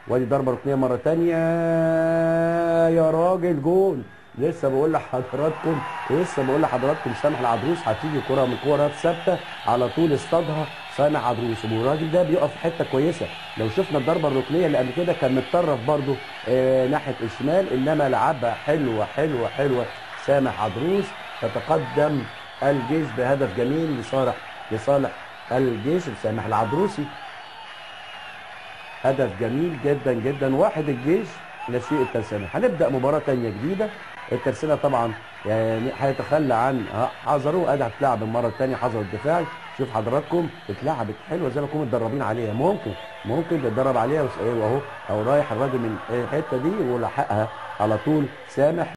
وادي ضربه ركنيه مره تانية يا راجل جون لسه بقول لحضراتكم لسه بقول لحضراتكم سامح العدروس هتيجي كره من كوره ثابته على طول اصطادها سامح عدروس والراجل ده بيقف في حته كويسه لو شفنا الضربه الركنيه اللي قبل كده كان متطرف برده آه ناحيه الشمال انما لعبها حلوه حلوه حلوه سامح عدروس تتقدم الجيش بهدف جميل لصالح لصالح الجيش سامح العدروسي هدف جميل جدا جدا واحد الجيش نشيء الترسانة هنبدا مباراه ثانيه جديده الترسانة طبعا يعني هيتخلى عن حذره ادي هتلعب المره الثانيه حذر الدفاعي شوف حضراتكم اتلعبت حلوه زي ما كنتم متدربين عليها ممكن ممكن تتدرب عليها واهو او رايح الراجل من الحته دي ولحقها على طول سامح